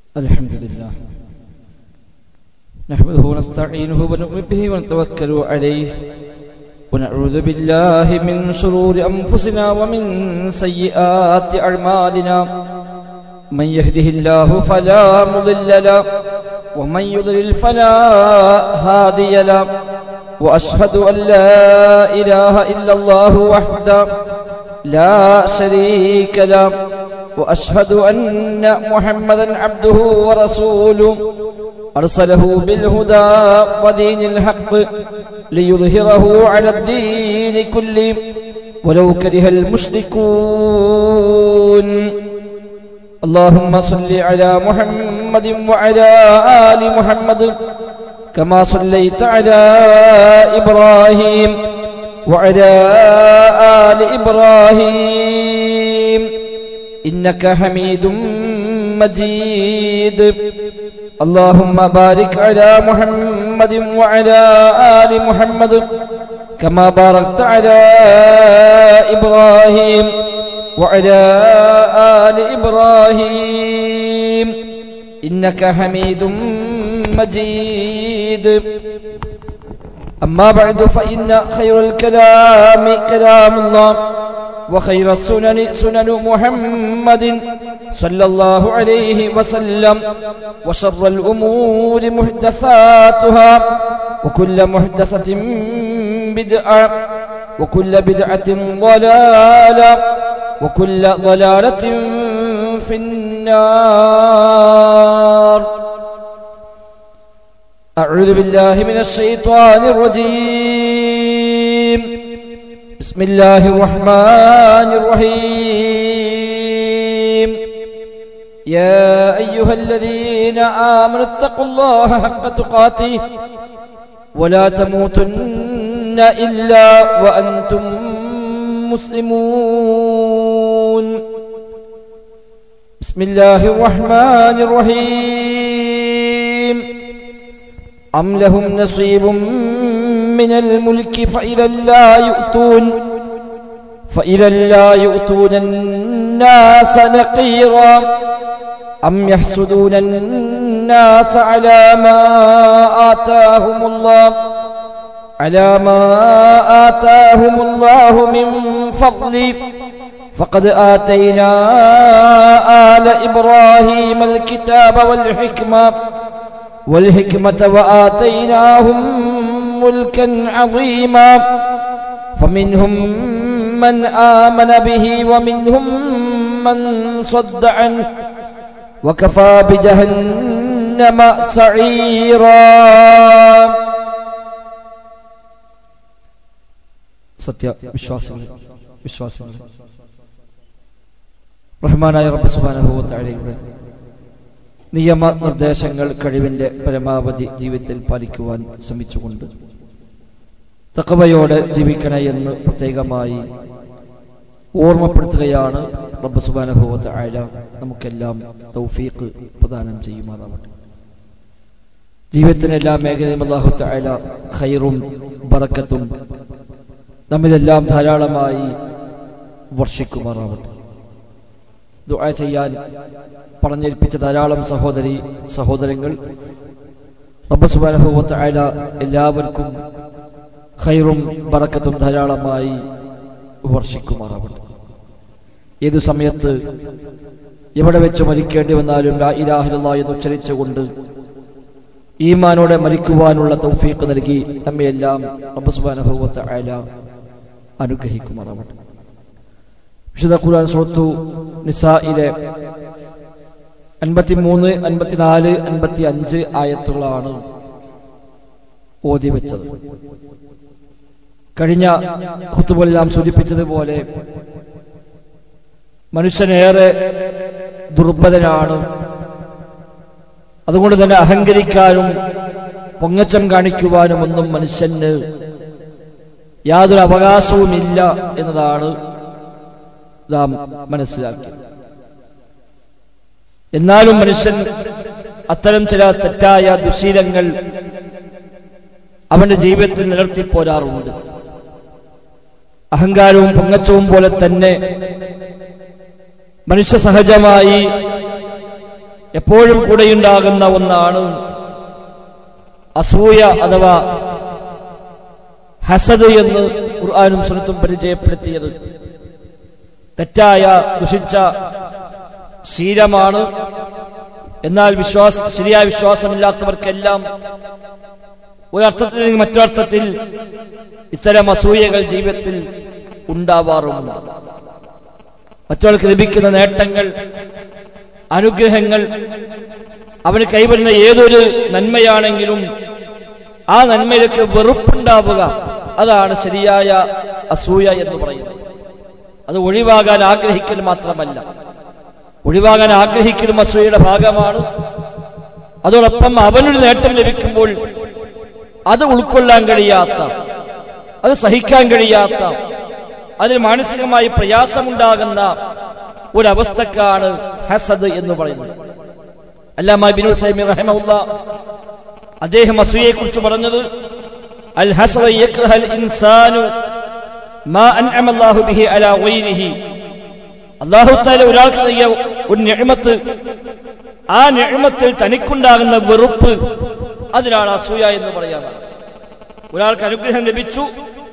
الحمد لله نحمده ونستعينه ونؤمن به ونتوكل عليه ونعوذ بالله من شرور أنفسنا ومن سيئات أعمالنا من يهده الله فلا مضل له ومن يضلل فلا هادي له وأشهد أن لا إله إلا الله وحده لا شريك له واشهد ان محمدا عبده ورسوله ارسله بالهدى ودين الحق ليظهره على الدين كله ولو كره المشركون اللهم صل على محمد وعلى ال محمد كما صليت على ابراهيم وعلى ال ابراهيم إنك حميد مجيد اللهم بارك على محمد وعلى آل محمد كما باركت على إبراهيم وعلى آل إبراهيم إنك حميد مجيد أما بعد فإن خير الكلام كلام الله وخير السنن سنن محمد صلى الله عليه وسلم وشر الأمور محدثاتها وكل محدثة بدعة وكل بدعة ضلالة وكل ضلالة في النار أعوذ بالله من الشيطان الرجيم بسم الله الرحمن الرحيم يا أيها الذين آمنوا اتقوا الله حق تقاته ولا تموتن إلا وأنتم مسلمون بسم الله الرحمن الرحيم أم لهم نصيب من الملك فإلى لا يؤتون فإلى لا يؤتون الناس نقيرا أم يحسدون الناس على ما آتاهم الله على ما آتاهم الله من فضله فقد آتينا آل إبراهيم الكتاب والحكمة والحكمة وآتيناهم ملكا عظيما فمنهم من آمن به ومنهم من صد عنه وكفى بجهنم سعيرا സത്യ വിശ്വാസികൾ വിശ്വാസികൾ റഹ്മാനായ റബ്ബ് സുബാനഹുവത്താഴയുടെ നിയമ നിർദ്ദേശങ്ങൾ കഴിവിന്റെ പരമാവധി ജീവിതത്തിൽ പാലിക്കുവാൻ ശ്രമിച്ചുകൊണ്ട് തക്കവയോടെ ജീവിക്കണേ എന്ന് പ്രത്യേകമായി ഓർമ്മപ്പെടുത്തുകയാണ് റബ്ബ് സുബാനഹുവത്ത് ആയ നമുക്കെല്ലാം തൗഫീഖ് പ്രദാനം ചെയ്യുമാറാവട്ടെ ജീവിതത്തിന് എല്ലാ മേഖലയും അള്ളാഹുത്ത ആയ ഖൈറും ബറക്കത്തും നമ്മിതെല്ലാം ധാരാളമായി വർഷിക്കുമാറാവട്ടെ ദുആ ചെയ്യാൻ പറഞ്ഞേൽപ്പിച്ച ധാരാളം സഹോദരി സഹോദരങ്ങൾ റബ്ബ് സുബാനഹുവത്ത് ആയ എല്ലാവർക്കും ഖൈറും ബറക്കത്തും ധാരാളമായി വർഷിക്കുമാറാവട്ടെ ഏതു സമയത്ത് എവിടെ വെച്ച് മരിക്കേണ്ടി വന്നാലും ലാ ഇലാഹില്ല എന്ന് ഉച്ചരിച്ചുകൊണ്ട് ഈമാനോടെ മരിക്കുവാനുള്ള തൗഫീഖ് നൽകി നമ്മയെല്ലാം റബ്ബ് സുബാനഹുവത്ത് ആയ അനുഗ്രഹിക്കുമാറാവട്ടെ വിശുദ്ധ ഖുർആൻ സുഹൃത്തു നിസായിലെ അൻപത്തിമൂന്ന് അൻപത്തിനാല് അൻപത്തി അഞ്ച് ആയത്തുകളാണ് ഓതി വെച്ചത് കഴിഞ്ഞ കുത്തുപോലെ നാം സൂചിപ്പിച്ചതുപോലെ മനുഷ്യനേറെ ദുർബലനാണ് അതുകൊണ്ട് തന്നെ അഹങ്കരിക്കാനും പൊങ്ങച്ചം കാണിക്കുവാനും ഒന്നും മനുഷ്യന് യാതൊരു അവകാശവുമില്ല എന്നതാണ് നാം മനസ്സിലാക്കിയത് എന്നാലും മനുഷ്യൻ അത്തരം ചില തെറ്റായ ദുശീലങ്ങൾ അവന്റെ ജീവിതത്തിൽ നിലർത്തി പോരാറുണ്ട് അഹങ്കാരവും പൊങ്ങച്ചവും പോലെ തന്നെ മനുഷ്യ സഹജമായി എപ്പോഴും കൂടെയുണ്ടാകുന്ന ഒന്നാണ് അസൂയ അഥവാ ഹസദ് എന്ന് ഖുർആാനും സുനത്തും പരിചയപ്പെടുത്തിയത് തെറ്റായ ദുഷിച്ച ശീലമാണ് എന്നാൽ വിശ്വാസ ശരിയായ വിശ്വാസമില്ലാത്തവർക്കെല്ലാം ഒരർത്ഥത്തിൽ നിന്ന് മറ്റൊരർത്ഥത്തിൽ ഇത്തരം അസൂയകൾ ജീവിതത്തിൽ ഉണ്ടാവാറുമുണ്ട് മറ്റൊരാൾക്ക് ലഭിക്കുന്ന നേട്ടങ്ങൾ അനുഗ്രഹങ്ങൾ അവന് കൈവരുന്ന ഏതൊരു നന്മയാണെങ്കിലും ആ നന്മയിലേക്ക് വെറുപ്പുണ്ടാവുക അതാണ് ശരിയായ അസൂയ എന്ന് പറയുന്നത് അത് ഒഴിവാകാൻ ആഗ്രഹിക്കൽ മാത്രമല്ല ഒഴിവാകാൻ ആഗ്രഹിക്കലും അസൂയയുടെ ഭാഗമാണ് അതോടൊപ്പം അവനൊരു നേട്ടം ലഭിക്കുമ്പോൾ അത് ഉൾക്കൊള്ളാൻ കഴിയാത്ത അത് സഹിക്കാൻ കഴിയാത്ത അതിൽ മാനസികമായി പ്രയാസമുണ്ടാകുന്ന ഒരവസ്ഥക്കാണ് ഹസദ് എന്ന് പറയുന്നത് അല്ലാമ ബിനു സൈമി റഹമുല്ല അദ്ദേഹം അസൂയയെ കുറിച്ച് പറഞ്ഞത് അൽ ഹസദ യക്റഹൽ ഇൻസാനു മാ അൻഅമ അല്ലാഹു ബിഹി അലാ ഗൈരിഹി അല്ലാഹു തആല ഒരാൾക്ക് നൽകിയ ഒരു നിഅമത്ത് ആ നിഅമത്തിൽ തനിക്കുണ്ടാകുന്ന വെറുപ്പ് അതിനാണ് അസൂയ എന്ന് പറയാറ് ഒരാൾക്ക് അനുഗ്രഹം ലഭിച്ചു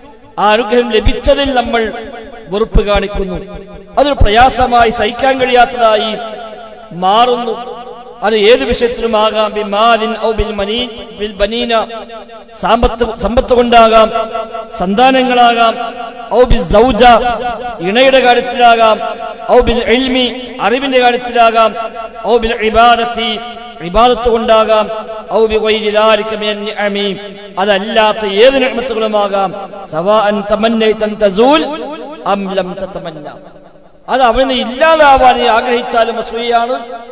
ആ അനുഗ്രഹം ലഭിച്ചതിൽ നമ്മൾ വെറുപ്പ് കാണിക്കുന്നു അതൊരു പ്രയാസമായി സഹിക്കാൻ കഴിയാത്തതായി മാറുന്നു അത് ഏത് വിഷയത്തിലുമാകാം ബിമാലിൻ ഔ ബിൽ മനീൻ ബിൽ ബനീന സാമ്പത്ത് സമ്പത്ത് കൊണ്ടാകാം സന്താനങ്ങളാകാം ഔ ബിൽ സൗജ ഇണയുടെ കാര്യത്തിലാകാം ഔ ബിൽ ഇൽമി അറിവിന്റെ കാര്യത്തിലാകാം ഔ ബിൽ ഇബാദത്തി ഇബാദത്ത് കൊണ്ടാകാം ഔ ബി ഗൈരി ദാലിക മിനൻ നിഅമി അതല്ലാത്ത ഏത് നിഅമത്തുകളുമാകാം സവാഅൻ തമന്നൈതൻ തസൂൽ അം ലം തതമന്ന അത് അവന് ഇല്ലാതാവാൻ നീ ആഗ്രഹിച്ചാലും അസൂയയാണ്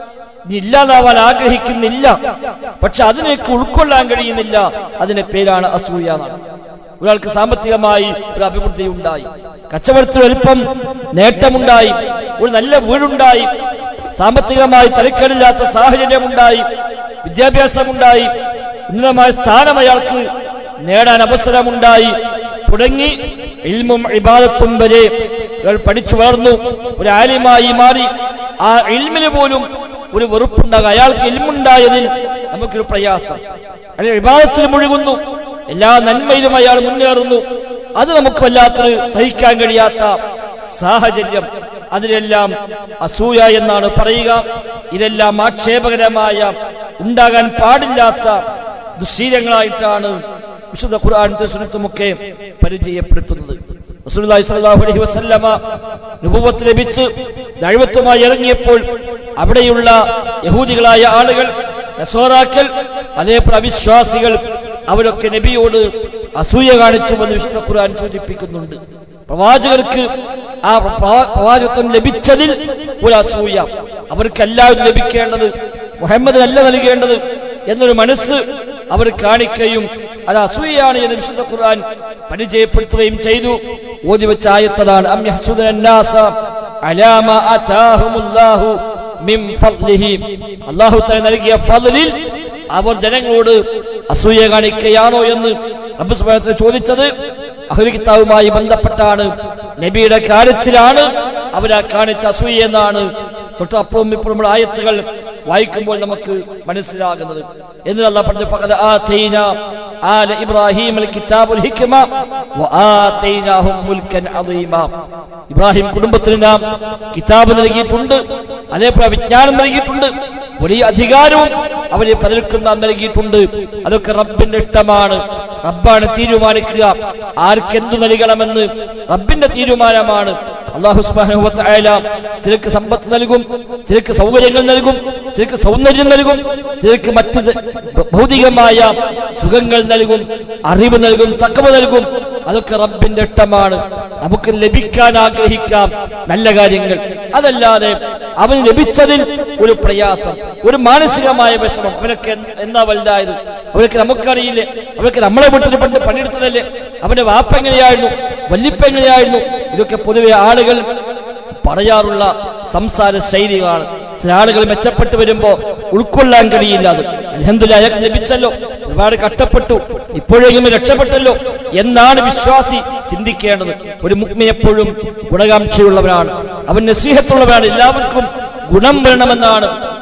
നീ ഇല്ലാതാവാൻ ആഗ്രഹിക്കുന്നില്ല പക്ഷെ അതിനേക്ക് ഉൾക്കൊള്ളാൻ കഴിയുന്നില്ല അതിന്റെ പേരാണ് അസൂയ എന്നാണ് ഒരാൾക്ക് സാമ്പത്തികമായി ഒരു അഭിവൃദ്ധി ഉണ്ടായി കച്ചവടത്തിൽ വലിപ്പം നേട്ടമുണ്ടായി ഒരു നല്ല വീടുണ്ടായി സാമ്പത്തികമായി തലക്കേടില്ലാത്ത സാഹചര്യമുണ്ടായി വിദ്യാഭ്യാസമുണ്ടായി ഉന്നതമായ സ്ഥാനം അയാൾക്ക് നേടാൻ അവസരമുണ്ടായി തുടങ്ങി ഇൽമും ഇബാദത്തും വരെ ഇയാൾ പഠിച്ചു വളർന്നു ഒരു ആലിമായി മാറി ആ ഇൽമിന് പോലും ഒരു വെറുപ്പുണ്ടാകുക അയാൾക്ക് ഇൽമുണ്ടായതിൽ നമുക്കൊരു പ്രയാസം അല്ലെങ്കിൽ വിവാദത്തിൽ മുഴുകുന്നു എല്ലാ നന്മയിലും അയാൾ മുന്നേറുന്നു അത് നമുക്ക് വല്ലാത്തൊരു സഹിക്കാൻ കഴിയാത്ത സാഹചര്യം അതിലെല്ലാം അസൂയ എന്നാണ് പറയുക ഇതെല്ലാം ആക്ഷേപകരമായ ഉണ്ടാകാൻ പാടില്ലാത്ത ദുശീലങ്ങളായിട്ടാണ് വിശുദ്ധ ഖുർആൻ സുനത്തുമൊക്കെ പരിചയപ്പെടുത്തുന്നത് റസൂലുള്ളാഹി സ്വല്ലല്ലാഹു അലൈഹി വസല്ലമ നുബുവത്ത് ലഭിച്ച് ദൈവത്വമായി ഇറങ്ങിയപ്പോൾ അവിടെയുള്ള യഹൂദികളായ ആളുകൾ നസോറാക്കൽ അതേപോലെ അവിശ്വാസികൾ അവരൊക്കെ നബിയോട് അസൂയ കാണിച്ചുവെന്ന് വിശുദ്ധ ഖുർആൻ സൂചിപ്പിക്കുന്നുണ്ട് പ്രവാചകർക്ക് ആ പ്രവാ- പ്രവാചകത്വം ലഭിച്ചതിൽ ഒരു അസൂയ അവർക്കെല്ലാവരും ലഭിക്കേണ്ടത് മുഹമ്മദിനല്ല നൽകേണ്ടത് എന്നൊരു മനസ്സ് അവർ കാണിക്കുകയും അത് അസൂയയാണ് എന്ന് വിശുദ്ധ ഖുർആൻ പരിചയപ്പെടുത്തുകയും ചെയ്തു ഓതി വെച്ച ആയത്തതാണ് അം യഹ്സുദന الناس على ما آتاهم الله من فضله അല്ലാഹു തആല നൽകിയ ഫضലിൽ അവർ ജനങ്ങളോട് അസൂയ കാണിക്കുകയാണോ എന്ന് റബ്ബ് സുബ്ഹാനഹു വ തആല ചോദിച്ചത് അഹ്ലു കിതാബുമായി ബന്ധപ്പെട്ടാണ് നബിയുടെ കാര്യത്തിലാണ് അവരാ കാണിച്ച അസൂയ എന്നാണ് തൊട്ട് അപ്പുറം ഇപ്പുറം ആയത്തുകൾ വായിക്കുമ്പോൾ നമുക്ക് മനസ്സിലാകുന്നത് എന്നിട്ട് അല്ലാഹ് പറഞ്ഞു ഫഖദ് ആതൈന ആല ഇബ്രാഹിം അൽ കിതാബുൽ ഹിക്മ വആതൈനാഹും മുൽക്കൻ അദീമ ഇബ്രാഹിം കുടുംബത്തിന് നാം കിതാബ് നൽകിയിട്ടുണ്ട് അതേപോലെ വിജ്ഞാനം നൽകിയിട്ടുണ്ട് വലിയ അധികാരവും അവരെ പലർക്കും നാം നൽകിയിട്ടുണ്ട് അതൊക്കെ റബ്ബിന്റെ ഇഷ്ടമാണ് റബ്ബാണ് തീരുമാനിക്കുക ആർക്കെന്തു നൽകണമെന്ന് റബ്ബിന്റെ തീരുമാനമാണ് അള്ളാഹു സുബ്ഹാനഹു വ തആല ചിലർക്ക് സമ്പത്ത് നൽകും ചിലർക്ക് സൗകര്യങ്ങൾ നൽകും ചിലർക്ക് സൗന്ദര്യം നൽകും ചിലർക്ക് മറ്റ് ത- ഭൗതികമായ സുഖങ്ങൾ നൽകും അറിവ് നൽകും തക്കവ നൽകും അതൊക്കെ റബ്ബിന്റെ ഇഷ്ടമാണ് നമുക്ക് ലഭിക്കാൻ ആഗ്രഹിക്കാം നല്ല കാര്യങ്ങൾ അതല്ലാതെ അവന് ലഭിച്ചതിൽ ഒരു പ്രയാസം ഒരു മാനസികമായ വിഷമം അവനൊക്കെ എന്ത് എന്നാ വലുതായത് അവരൊക്കെ നമുക്കറിയില്ലേ അവരൊക്കെ നമ്മളെ വീട്ടിൽ പണ്ട് പണിയെടുത്തതല്ലേ അവന്റെ വാപ്പ എങ്ങനെയായിരുന്നു വല്ലിപ്പ എങ്ങനെയായിരുന്നു ഇതൊക്കെ പൊതുവെ ആളുകൾ പറയാറുള്ള സംസാര ശൈലികളാണ് ചില ആളുകൾ മെച്ചപ്പെട്ടു വരുമ്പോ ഉൾക്കൊള്ളാൻ കഴിയില്ല അത് അൽഹംദുലില്ലാ അയാൾക്ക് ലഭിച്ചല്ലോ ഒരുപാട് കഷ്ടപ്പെട്ടു ഇപ്പോഴെങ്കിലും രക്ഷപ്പെട്ടല്ലോ എന്നാണ് വിശ്വാസി ചിന്തിക്കേണ്ടത് ഒരു മുഗ്മി എപ്പോഴും ഗുണകാംക്ഷയുള്ളവനാണ് അവൻ നസീഹത്തുള്ളവനാണ് എല്ലാവർക്കും ഗുണം വരണമെന്നാണ്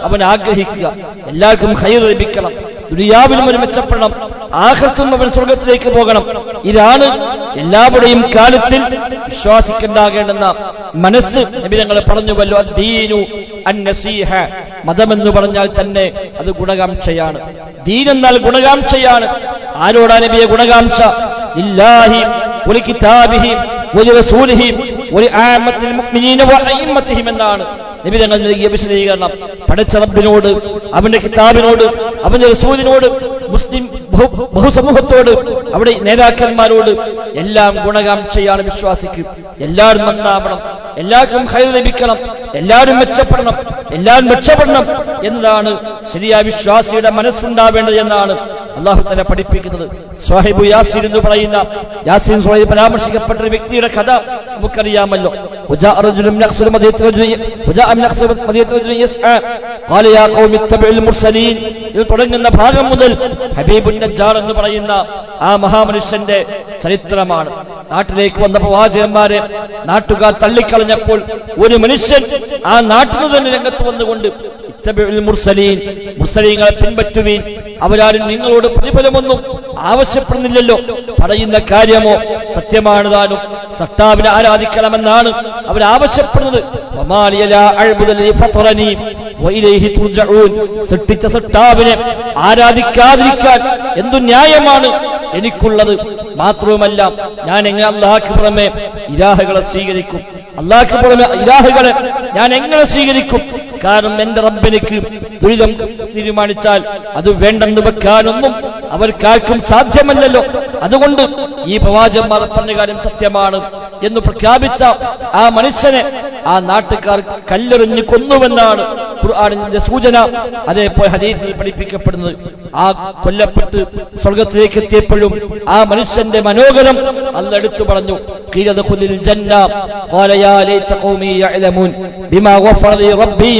അവൻ ആഗ്രഹിക്കുക എല്ലാവർക്കും ഹൈർ ലഭിക്കണം ദുനിയാവിലും ഒരു മെച്ചപ്പെടണം ആഹൃത്തും അവൻ സ്വർഗത്തിലേക്ക് പോകണം ഇതാണ് എല്ലാവരുടെയും കാലത്തിൽ വിശ്വാസിക്കുണ്ടാകേണ്ടുന്ന മനസ്സ് നബി ഞങ്ങൾ പറഞ്ഞുവല്ലോ അദ്ദീനു അന്നസീഹ മതമെന്ന് പറഞ്ഞാൽ തന്നെ അത് ഗുണകാംക്ഷയാണ് ദീൻ എന്നാൽ ഗുണകാംക്ഷയാണ് ആരോടാ നബിയെ ഗുണകാംക്ഷ ഇല്ലാഹി ഒരു കിതാബിഹി ഒരു റസൂലിഹി ഒരു ആമത്തിൽ മുഅ്മിനീന വ അയിമ്മത്തിഹിം എന്നാണ് നബി തങ്ങൾ നൽകിയ വിശദീകരണം പടച്ച റബ്ബിനോട് അവന്റെ കിതാബിനോട് അവന്റെ റസൂലിനോട് മുസ്ലിം ബഹു- ബഹുസമൂഹത്തോട് അവിടെ നേതാക്കന്മാരോട് എല്ലാം ഗുണകാംക്ഷയാണ് വിശ്വാസിക്ക് എല്ലാവരും നന്നാവണം എല്ലാവർക്കും ഹൈർ ലഭിക്കണം എല്ലാവരും മെച്ചപ്പെടണം എല്ലാവരും രക്ഷപ്പെടണം എന്നതാണ് ശരിയായ വിശ്വാസിയുടെ മനസ്സുണ്ടാവേണ്ടത് എന്നാണ് അള്ളാഹു തല പഠിപ്പിക്കുന്നത് സ്വാഹിബു യാസീൻ എന്ന് പറയുന്ന യാസീൻ സ്വാഹിബ് പരാമർശിക്കപ്പെട്ട ഒരു വ്യക്തിയുടെ കഥ നമുക്കറിയാമല്ലോ وجاء رجل من أقصى مدينة رجل وجاء من أقصى مدينة رجل يسعى قال يا قوم اتبعوا المرسلين ഇത് തുടങ്ങുന്ന ഭാഗം മുതൽ ഹബീബുൻ നജ്ജാർ എന്ന് പറയുന്ന ആ മഹാമനുഷ്യന്റെ ചരിത്രമാണ് നാട്ടിലേക്ക് വന്ന പ്രവാചകന്മാരെ നാട്ടുകാർ തള്ളിക്കളഞ്ഞപ്പോൾ ഒരു മനുഷ്യൻ ആ നാട്ടിൽ തന്നെ രംഗത്ത് വന്നുകൊണ്ട് ഇത്തബിഉൽ മുർസലീൻ മുർസലീങ്ങളെ പിൻപറ്റുവീൻ അവരാരും നിങ്ങളോട് പ്രതിഫലമൊന്നും ആവശ്യപ്പെടുന്നില്ലല്ലോ പറയുന്ന കാര്യമോ സത്യമാണ് താനും സട്ടാവിനെ ആരാധിക്കണമെന്നാണ് അവർ ആവശ്യപ്പെടുന്നത് വമാലിയ ലാ അഅ്ബുദു ലദീ ഫതറനീ വഇലൈഹി തുർജഊൻ സൃഷ്ടിച്ച സട്ടാവിനെ ആരാധിക്കാതിരിക്കാൻ എന്തു ന്യായമാണ് എനിക്കുള്ളത് മാത്രവുമല്ല ഞാൻ എങ്ങനെ അള്ളാഹ്ക്ക് പുറമെ ഇലാഹുകളെ സ്വീകരിക്കും അള്ളാഹ്ക്ക് പുറമെ ഇലാഹുകളെ ഞാൻ എങ്ങനെ സ്വീകരിക്കും കാരണം എന്റെ റബ്ബെനിക്ക് ദുരിതം തീരുമാനിച്ചാൽ അത് വേണ്ടെന്ന് വെക്കാനൊന്നും അവർക്കാർക്കും സാധ്യമല്ലല്ലോ അതുകൊണ്ട് ഈ പ്രവാചകന്മാർ പറഞ്ഞ കാര്യം സത്യമാണ് എന്ന് പ്രഖ്യാപിച്ച ആ മനുഷ്യനെ ആ നാട്ടുകാർ കല്ലെറിഞ്ഞ് കൊന്നുവെന്നാണ് ഖുർആാനിന്റെ സൂചന അതേപോലെ ഹദീസിൽ പഠിപ്പിക്കപ്പെടുന്നത് ആ കൊല്ലപ്പെട്ട് സ്വർഗത്തിലേക്ക് എത്തിയപ്പോഴും ആ മനുഷ്യന്റെ മനോഗരം അന്ന് എടുത്തു പറഞ്ഞു قيل ادخل الجنة قال يا ليت قومي يعلمون بما غفر لي ربي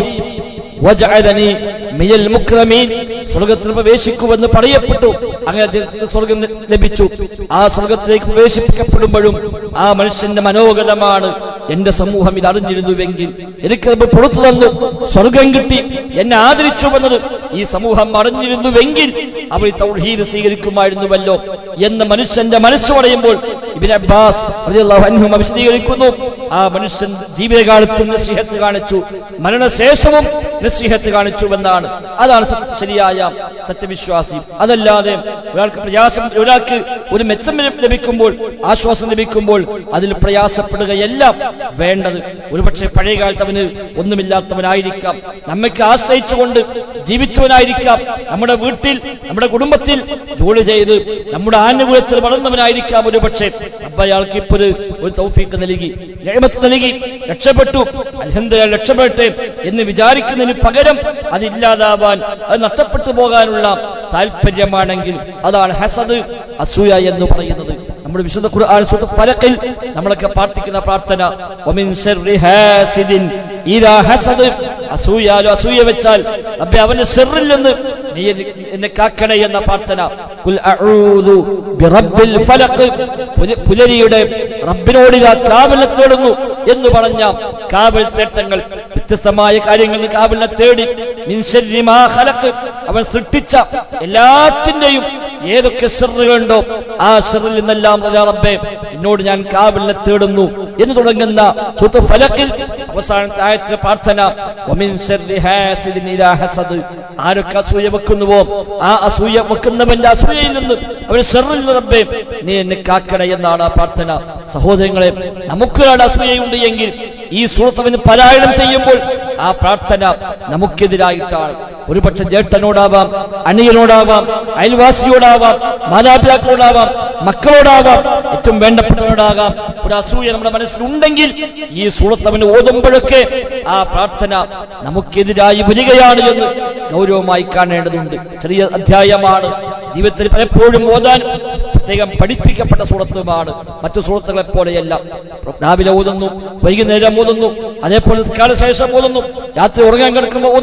وجعلني من المكرمين സ്വർഗത്തിൽ പ്രവേശിക്കുമെന്ന് പറയപ്പെട്ടു അങ്ങനെ അദ്ദേഹത്തിന് സ്വർഗം ലഭിച്ചു ആ സ്വർഗത്തിലേക്ക് പ്രവേശിപ്പിക്കപ്പെടുമ്പോഴും ആ മനുഷ്യന്റെ മനോഗതമാണ് എന്റെ സമൂഹം ഇത് അറിഞ്ഞിരുന്നുവെങ്കിൽ എനിക്ക് റബ്ബ് പുറത്തു തന്നു സ്വർഗം കിട്ടി എന്നെ ആദരിച്ചു വന്നത് ഈ സമൂഹം അറിഞ്ഞിരുന്നുവെങ്കിൽ അവർ ഈ തൗഹീദ് സ്വീകരിക്കുമായിരുന്നുവല്ലോ എന്ന് മനുഷ്യന്റെ മനസ്സ് പറയുമ്പോൾ ഇബിൻ അബ്ബാസ് റളിയല്ലാഹു അൻഹുമ വിശദീകരിക്കുന്നു ആ മനുഷ്യൻ ജീവിതകാലത്തും നസീഹത്ത് കാണിച്ചു മരണശേഷവും നസീഹത്ത് കാണിച്ചു എന്നാണ് അതാണ് സത്യ- ശരിയായ സത്യവിശ്വാസി അതല്ലാതെ ഒരാൾക്ക് പ്രയാസം ഒരാൾക്ക് ഒരു മെച്ചം ലഭിക്കുമ്പോൾ ആശ്വാസം ലഭിക്കുമ്പോൾ അതിൽ പ്രയാസപ്പെടുകയല്ല വേണ്ടത് ഒരുപക്ഷെ പഴയ കാലത്ത് അവന് ഒന്നുമില്ലാത്തവനായിരിക്കാം നമ്മയ്ക്ക് ആശ്രയിച്ചുകൊണ്ട് ജീവിച്ചവനായിരിക്കാം നമ്മുടെ വീട്ടിൽ നമ്മുടെ കുടുംബത്തിൽ ജോലി ചെയ്ത് നമ്മുടെ ആനുകൂല്യത്തിൽ വളർന്നവനായിരിക്കാം ഒരു പക്ഷേ അപ്പൊ അയാൾക്ക് ഇപ്പൊ ഒരു ഒരു തൗഫീക്ക് നൽകി നിയമത്ത് നൽകി രക്ഷപ്പെട്ടു അൽഹന്ദ രക്ഷപ്പെട്ടെ എന്ന് വിചാരിക്കുന്നതിന് പകരം അതില്ലാതാവാൻ അത് നഷ്ടപ്പെട്ടു പോകാനുള്ള താല്പര്യമാണെങ്കിൽ അതാണ് ഹസദ് അസൂയ എന്ന് പറയുന്നത് നമ്മുടെ വിശുദ്ധ ഖുർആൻ സൂറത്ത് ഫലഖിൽ നമ്മളൊക്കെ പ്രാർത്ഥിക്കുന്ന പ്രാർത്ഥന വമിൻ ശർരി ഹാസിദിൻ ഇദാ ഹസദ് അസൂയാലോ അസൂയ വെച്ചാൽ റബ്ബേ അവന്റെ ഷെറിൽ നിന്ന് നീ എന്നെ- എന്നെ കാക്കണേ എന്ന പ്രാർത്ഥന കുൽ അഊദു ബിറബ്ബിൽ ഫലഖ് പുല- പുലരിയുടെ റബ്ബിനോട് ഇതാ കാവലിനെ തേടുന്നു എന്ന് പറഞ്ഞ കാവൽ തേട്ടങ്ങൾ വ്യത്യസ്തമായ കാര്യങ്ങളിൽ കാവലിനെ തേടി മിൻ ശർരി മാ ഖലഖ് അവൻ സൃഷ്ടിച്ച എല്ലാത്തിന്റെയും ഏതൊക്കെ ഷെറുകളുണ്ടോ ആ ഷെറിൽ നിന്നെല്ലാം റജാ റബ്ബേ എന്നോട് ഞാൻ കാവലിനെ തേടുന്നു എന്ന് തുടങ്ങുന്ന സൂത്ത് ഫലക്കിൽ അവസാനത്തെ ആയത്തിലെ പ്രാർത്ഥന വമിൻ ശർരി ഹാസിദിൻ ഇദാ ഹസദ് ആരൊക്കെ അസൂയ വെക്കുന്നുവോ ആ അസൂയ വെക്കുന്നവന്റെ അസൂയയിൽ നിന്ന് അവൻ ഷെറിൽ നിന്ന് റബ്ബേ നീ എന്നെ കാക്കണേ എന്നാണ് ആ പ്രാർത്ഥന സഹോദരങ്ങളെ നമുക്കൊരാൾ അസൂയയുണ്ട് എങ്കിൽ ഈ സൂറത്തവന് പലായനം ചെയ്യുമ്പോൾ ആ പ്രാർത്ഥന നമുക്കെതിരായിട്ടാണ് ഒരുപക്ഷെ ജ്യേഷ്ഠനോടാവാം അണിയനോടാവാം അയൽവാസിയോടാവാം മാതാപിതാക്കളോടാവാം മക്കളോടാവാം ഏറ്റവും വേണ്ടപ്പെട്ടവരോടാകാം ഒരു അസൂയ നമ്മുടെ മനസ്സിലുണ്ടെങ്കിൽ ഈ സൂറത്തവന് ഓതുമ്പോഴൊക്കെ ആ പ്രാർത്ഥന നമുക്കെതിരായി വരികയാണ് എന്ന് ഗൗരവമായി കാണേണ്ടതുണ്ട് ചെറിയ അധ്യായമാണ് ജീവിതത്തിൽ പലപ്പോഴും ഓതാൻ പ്രത്യേകം പഠിപ്പിക്കപ്പെട്ട സൂറത്തുമാണ് മറ്റു സൂറത്തുകളെ പോലെയല്ല രാവിലെ ഓതുന്നു വൈകുന്നേരം ഓതുന്നു അതേപോലെ കാലശേഷം ഓതുന്നു രാത്രി ഉറങ്ങാൻ കിടക്കുമ്പോൾ ഓതുന്നു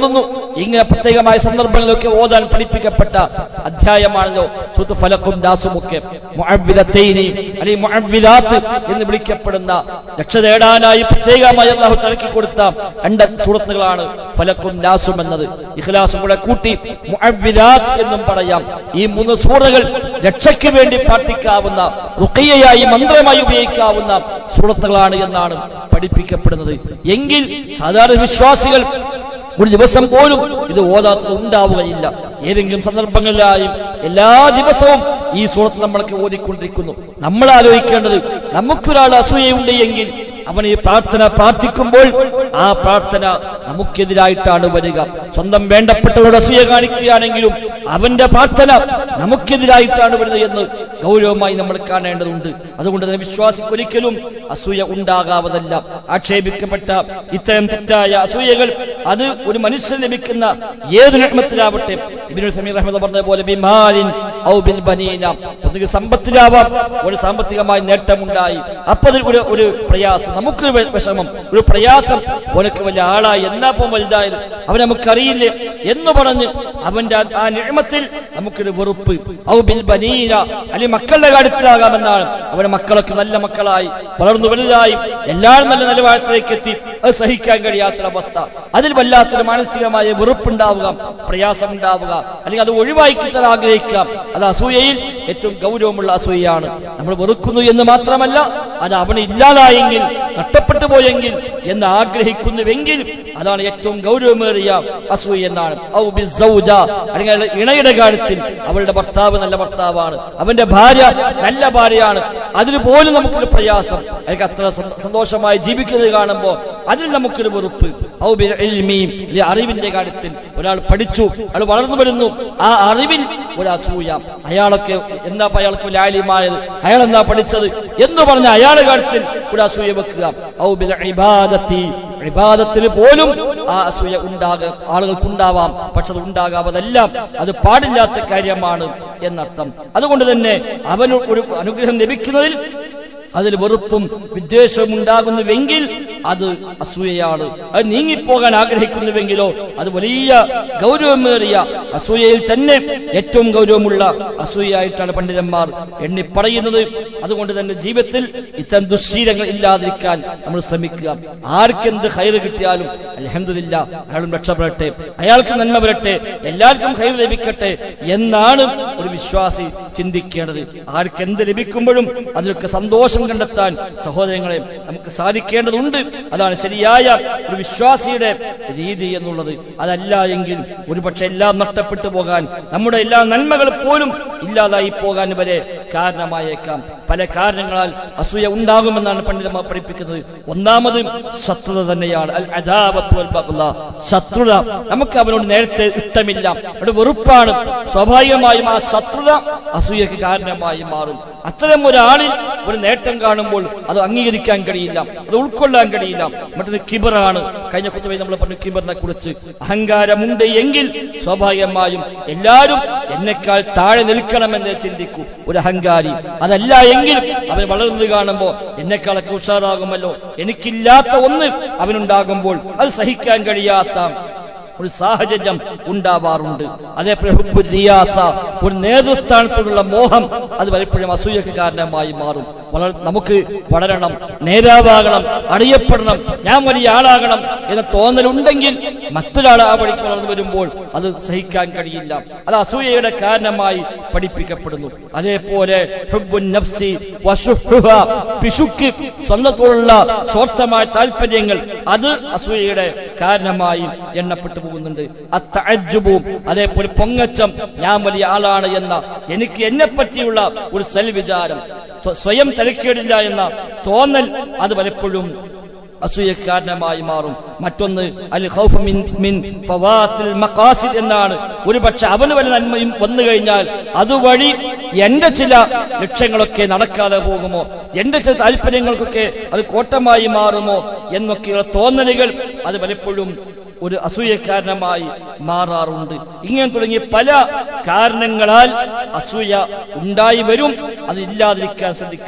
ഇങ്ങനെ പ്രത്യേകമായ സന്ദർഭങ്ങളിലൊക്കെ ഓതാൻ പഠിപ്പിക്കപ്പെട്ട അധ്യായമാണല്ലോ സൂത്ത് ഫലക്കും ദാസും ഒക്കെ മുഅവ്വിദത്തൈനി അല്ലെങ്കിൽ മുഅവ്വിദാത്ത് എന്ന് വിളിക്കപ്പെടുന്ന രക്ഷ നേടാനായി പ്രത്യേകമായി അള്ളാഹു തലക്കി കൊടുത്ത രണ്ട് സൂറത്തുകളാണ് ഫലക്കും നാസും എന്നത് ഇഖ്ലാസും കൂടെ കൂട്ടി മുഅവ്വിദാത്ത് എന്നും പറയാം ഈ മൂന്ന് സൂറകൾ രക്ഷയ്ക്ക് വേണ്ടി പ്രാർത്ഥിക്കാവുന്ന റുഖിയയായി മന്ത്രമായി ഉപയോഗിക്കാവുന്ന സൂറത്തുകളാണ് എന്നാണ് പഠിപ്പിക്കപ്പെടുന്നത് എങ്കിൽ സാധാരണ വിശ്വാസികൾ ഒരു ദിവസം പോലും ഇത് ഓതാത്തത് ഉണ്ടാവുകയില്ല ഏതെങ്കിലും സന്ദർഭങ്ങളിലായും എല്ലാ ദിവസവും ഈ സൂറത്ത് നമ്മളൊക്കെ ഓതിക്കൊണ്ടിരിക്കുന്നു നമ്മൾ ആലോചിക്കേണ്ടത് നമുക്കൊരാൾ അസൂയയുണ്ട് എങ്കിൽ അവൻ ഈ പ്രാർത്ഥന പ്രാർത്ഥിക്കുമ്പോൾ ആ പ്രാർത്ഥന നമുക്കെതിരായിട്ടാണ് വരിക സ്വന്തം വേണ്ടപ്പെട്ടവരുടെ അസൂയ കാണിക്കുകയാണെങ്കിലും അവന്റെ പ്രാർത്ഥന നമുക്കെതിരായിട്ടാണ് വരുന്നത് എന്ന് ഗൗരവമായി നമ്മൾ കാണേണ്ടതുണ്ട് അതുകൊണ്ട് തന്നെ വിശ്വാസിക്കൊരിക്കലും അസൂയ ഉണ്ടാകാവതല്ല ആക്ഷേപിക്കപ്പെട്ട ഇത്തരം തെറ്റായ അസൂയകൾ അത് ഒരു മനുഷ്യന് ലഭിക്കുന്ന ഏത് നിയമത്തിലാവട്ടെ ഇബിനു സമീർ അഹമ്മദ് പറഞ്ഞ പോലെ ബിമാലിൻ ഔ ബിൽ ബനീന ഒന്നുകിൽ സമ്പത്തിലാവാം ഒരു സാമ്പത്തികമായ നേട്ടമുണ്ടായി അപ്പൊ അതിൽ ഒരു ഒരു പ്രയാസം നമുക്കൊരു വെ- വിഷമം ഒരു പ്രയാസം ഓനക്ക് വലിയ ആളായി എന്നാപ്പം വലുതായത് അവൻ നമുക്കറിയില്ലേ എന്ന് പറഞ്ഞ് അവന്റെ ആ- ആ നിയമത്തിൽ നമുക്കൊരു വെറുപ്പ് ഔ ബിൽ ബനീന അല്ലെങ്കിൽ മക്കളുടെ കാര്യത്തിലാകാമെന്നാണ് അവന്റെ മക്കളൊക്കെ നല്ല മക്കളായി വളർന്നു വലുതായി എല്ലാവരും നല്ല നിലവാരത്തിലേക്ക് എത്തി അത് സഹിക്കാൻ കഴിയാത്തൊരവസ്ഥ അതിൽ വല്ലാത്തൊരു മാനസികമായ വെറുപ്പുണ്ടാവുക പ്രയാസമുണ്ടാവുക അല്ലെങ്കിൽ അത് ഒഴിവാക്കി കിട്ടാൻ ആഗ്രഹിക്കുക അത് അസൂയയിൽ ഏറ്റവും ഗൗരവമുള്ള അസൂയയാണ് നമ്മൾ വെറുക്കുന്നു എന്ന് മാത്രമല്ല അത് അവന് ഇല്ലാതായെങ്കിൽ നഷ്ടപ്പെട്ടു പോയെങ്കിൽ എന്ന് ആഗ്രഹിക്കുന്നുവെങ്കിൽ അതാണ് ഏറ്റവും ഗൗരവമേറിയ അസൂയ എന്നാണ് ഔ ബിസ്സൗജ, അല്ലെങ്കിൽ അയാളുടെ ഇണയുടെ കാര്യത്തിൽ അവളുടെ ഭർത്താവ് നല്ല ഭർത്താവാണ് അവന്റെ ഭാര്യ നല്ല ഭാര്യയാണ് അതിന് പോലും നമുക്കൊരു പ്രയാസം അയാൾക്ക് അത്ര സന്തോ- സന്തോഷമായി ജീവിക്കുന്നത് കാണുമ്പോൾ അതിൽ നമുക്കൊരു വെറുപ്പ് ഔ ബിൽ ഇൽമി, ഈ അറിവിന്റെ കാര്യത്തിൽ ഒരാൾ പഠിച്ചു അയാൾ വളർന്നു വരുന്നു ആ അറിവിൽ ഒരു അസൂയ അയാളൊക്കെ എന്താ ഇപ്പൊ അയാൾക്ക് വലിയ ആലിമായത് അയാൾ എന്താ പഠിച്ചത് എന്ന് പറഞ്ഞ അയാളുടെ കാര്യത്തിൽ ഒരു അസൂയ വെക്കുക ഔ ബിൽ ഇബാദത്തി ഇബാദത്തിൽ പോലും ആ അസൂയ ഉണ്ടാക ആളുകൾക്ക് ഉണ്ടാവാം പക്ഷെ അത് ഉണ്ടാകാവതെല്ലാം അത് പാടില്ലാത്ത കാര്യമാണ് എന്നർത്ഥം അതുകൊണ്ട് തന്നെ അവന് ഒരു അനുഗ്രഹം ലഭിക്കുന്നതിൽ അതിൽ വെറുപ്പും വിദ്വേഷവും ഉണ്ടാകുന്നുവെങ്കിൽ അത് അസൂയയാണ് അത് നീങ്ങിപ്പോകാൻ ആഗ്രഹിക്കുന്നുവെങ്കിലോ അത് വലിയ ഗൗരവമേറിയ അസൂയയിൽ തന്നെ ഏറ്റവും ഗൗരവമുള്ള അസൂയയായിട്ടാണ് പണ്ഡിതന്മാർ എണ്ണി പറയുന്നത് അതുകൊണ്ട് തന്നെ ജീവിതത്തിൽ ഇത്തരം ദുശ്ശീലങ്ങൾ ഇല്ലാതിരിക്കാൻ നമ്മൾ ശ്രമിക്കുക ആർക്കെന്ത് ഹൈറ് കിട്ടിയാലും അലഹമില്ല അയാളും രക്ഷപ്പെടട്ടെ അയാൾക്ക് നന്മ വരട്ടെ എല്ലാവർക്കും ഹൈറ് ലഭിക്കട്ടെ എന്നാണ് ഒരു വിശ്വാസി ചിന്തിക്കേണ്ടത് ആർക്ക് എന്ത് ലഭിക്കുമ്പോഴും അതിലൊക്കെ സന്തോഷം കണ്ടെത്താൻ സഹോദരങ്ങളെ നമുക്ക് സാധിക്കേണ്ടതുണ്ട് അതാണ് ശരിയായ ഒരു വിശ്വാസിയുടെ രീതി എന്നുള്ളത് അതല്ല എങ്കിൽ ഒരുപക്ഷെ എല്ലാം നഷ്ടപ്പെട്ടു പോകാൻ നമ്മുടെ എല്ലാ നന്മകൾ പോലും ഇല്ലാതായി പോകാൻ വരെ കാരണമായേക്കാം പല കാരണങ്ങളാൽ അസൂയ ഉണ്ടാകുമെന്നാണ് പണ്ഡിതന്മാർ പഠിപ്പിക്കുന്നത് ഒന്നാമത് ശത്രുത തന്നെയാണ് അൽ അദാവത്ത് വൽ ബഗ്ള. ശത്രുത നമുക്ക് അവനോട് നേരത്തെ ഇഷ്ടമില്ല അവിടെ വെറുപ്പാണ് സ്വാഭാവികമായും ആ ശത്രുത അസൂയക്ക് കാരണമായി മാറും അത്തരം ഒരാളിൽ ഒരു നേട്ടം കാണുമ്പോൾ അത് അംഗീകരിക്കാൻ കഴിയില്ല അത് ഉൾക്കൊള്ളാൻ കഴിയില്ല മറ്റൊന്ന് കിബറാണ് കഴിഞ്ഞ കുത്തവയിൽ നമ്മൾ പറഞ്ഞു കിബറിനെ കുറിച്ച് അഹങ്കാരമുണ്ട് എങ്കിൽ സ്വാഭാവികമായും എല്ലാവരും എന്നെക്കാൾ താഴെ നിൽക്കണമെന്ന് ചിന്തിക്കൂ ഒരു അഹങ്കാരി അതല്ല എങ്കിൽ അവൻ വളർന്നത് കാണുമ്പോൾ എന്നെക്കാളൊക്കെ ഉഷാറാകുമല്ലോ എനിക്കില്ലാത്ത ഒന്ന് അവനുണ്ടാകുമ്പോൾ അത് സഹിക്കാൻ കഴിയാത്ത ഒരു സാഹചര്യം ഉണ്ടാവാറുണ്ട് അതേപോലെ ഹുബ്ബുൽ റിയാസ ഒരു നേതൃസ്ഥാനത്തോടുള്ള മോഹം അത് പലപ്പോഴും അസൂയക്ക് കാരണമായി മാറും വളർ നമുക്ക് വളരണം നേതാവാകണം അറിയപ്പെടണം ഞാൻ വലിയ ആളാകണം എന്ന തോന്നലുണ്ടെങ്കിൽ മറ്റൊരാൾ ആ വഴിക്ക് വളർന്നു വരുമ്പോൾ അത് സഹിക്കാൻ കഴിയില്ല അത് അസൂയയുടെ കാരണമായി പഠിപ്പിക്കപ്പെടുന്നു അതേപോലെ ഹുബ്ബുൻ നഫ്സി വശുഹുഹ, പിശുക്ക് സ്വന്തത്തോടുള്ള സ്വാർത്ഥമായ താല്പര്യങ്ങൾ അത് അസൂയയുടെ കാരണമായി എണ്ണപ്പെട്ടു പോകുന്നുണ്ട് അത്തഅജ്ജുബും അതേപോലെ പൊങ്ങച്ചം ഞാൻ വലിയ ആളാണ് എന്ന എനിക്ക് എന്നെ പറ്റിയുള്ള ഒരു സെൽവിചാരം സ്വ- സ്വയം തലക്കേടില്ല എന്ന തോന്നൽ അത് പലപ്പോഴും അസൂയക്കാരനമായി മാറും മറ്റൊന്ന് അൽ ഖൗഫ് മിൻ മിൻ ഫവാത്തിൽ മഖാസിദ് എന്നാണ് ഒരു പക്ഷെ അവന് വല്ല നന്മയും വന്നു കഴിഞ്ഞാൽ അതുവഴി എന്റെ ചില ലക്ഷ്യങ്ങളൊക്കെ നടക്കാതെ പോകുമോ എന്റെ ചില താല്പര്യങ്ങൾക്കൊക്കെ അത് കോട്ടമായി മാറുമോ എന്നൊക്കെയുള്ള തോന്നലുകൾ അത് പലപ്പോഴും ഒരു അസൂയക്കാരനമായി മാറാറുണ്ട് ഇങ്ങനെ തുടങ്ങിയ പല കാരണങ്ങളാൽ അസൂയ ഉണ്ടായി വരും അത് ഇല്ലാതിരിക്കാൻ ശ്രദ്ധിക്കുക